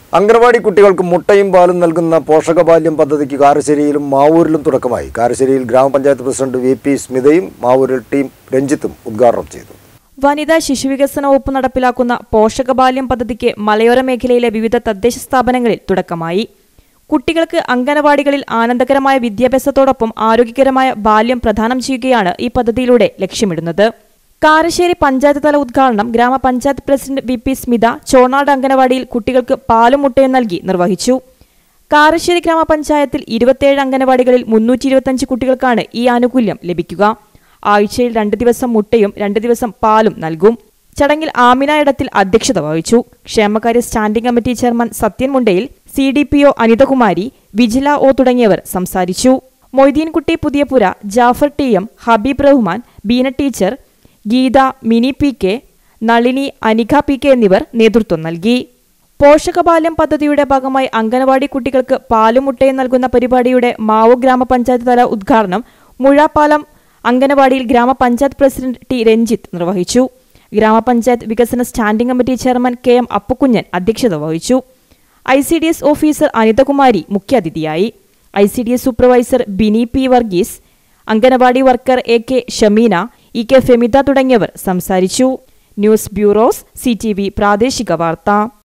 അംഗനവാടി കുട്ടികൾക്ക് മുട്ടയും പാലും നൽകുന്ന പോഷകബാല്യം പദ്ധതിക്ക് കാരശ്ശേരിയിലും മാവൂരിലും തുടക്കമായി കാരശ്ശേരിയിൽ ഗ്രാമപഞ്ചായത്ത് പ്രസിഡന്റ് വി പി സ്മിതയും മാവൂരിൽ ടീം രഞ്ജിത്തും ഉദ്ഘാടനം ചെയ്തു വനിതാ ശിശുവികസന വകുപ്പ് നടപ്പിലാക്കുന്ന പോഷകബാല്യം പദ്ധതിക്ക് മലയോര മേഖലയിലെ വിവിധ തദ്ദേശ സ്ഥാപനങ്ങളിൽ തുടക്കമായി കുട്ടികൾക്ക് അംഗനവാടികളിൽ ആനന്ദകരമായ വിദ്യാഭ്യാസത്തോടൊപ്പം ആരോഗ്യകരമായ ബാല്യം പ്രദാനം ചെയ്യുകയാണ് ഈ പദ്ധതിയിലൂടെ ലക്ഷ്യമിടുന്നത് കാരശ്ശേരി പഞ്ചായത്ത് തല ഉദ്ഘാടനം ഗ്രാമപഞ്ചായത്ത് president V P Smitha Chonad അംഗനവാടിയിൽ കുട്ടികൾക്ക് പാലും മുട്ടയും നൽകി നിർവഹിച്ചു കാരശ്ശേരി ഗ്രാമപഞ്ചായത്തിൽ ഇരുപത്തിയേഴ് അംഗനവാടികളിൽ മുന്നൂറ്റി ഇരുപത്തിയഞ്ച് കുട്ടികൾക്കാണ് ഈ ആനുകൂല്യം ലഭിക്കുക ആഴ്ചയിൽ രണ്ട് ദിവസം മുട്ടയും രണ്ട് ദിവസം പാലും നൽകും ചടങ്ങിൽ ആമിന ഇടത്തിൽ അധ്യക്ഷത വഹിച്ചു ക്ഷേമകാര്യ standing committee chairman Sathyan Mundayil C D P O Anithakumari Vijila O തുടങ്ങിയവർ സംസാരിച്ചു Moideenkutty Puthiyapura Jafar T M Habeeb Rahman Beena teacher Geetha Mini P K Nalini Anika P K എന്നിവർ നേതൃത്വം നൽകി പോഷകബാല്യം പദ്ധതിയുടെ ഭാഗമായി അംഗനവാടി കുട്ടികൾക്ക് പാലും മുട്ടയും നൽകുന്ന പരിപാടിയുടെ മാവു ഗ്രാമപഞ്ചായത്ത് തല ഉദ്ഘാടനം മുഴാപ്പാലം അംഗനവാടിയിൽ ഗ്രാമപഞ്ചായത്ത് പ്രസിഡന്റ് ടി രഞ്ജിത്ത് നിർവഹിച്ചു ഗ്രാമപഞ്ചായത്ത് വികസന standing committee chairman K M Appukunjan അധ്യക്ഷത വഹിച്ചു I C D S officer Anithakumari മുഖ്യാതിഥിയായി I C D S supervisor Bini P Varghese anganwadi worker A K Shameena E K Femitha തുടങ്ങിയവർ സംസാരിച്ചു news bureaus C T V പ്രാദേശിക വാർത്ത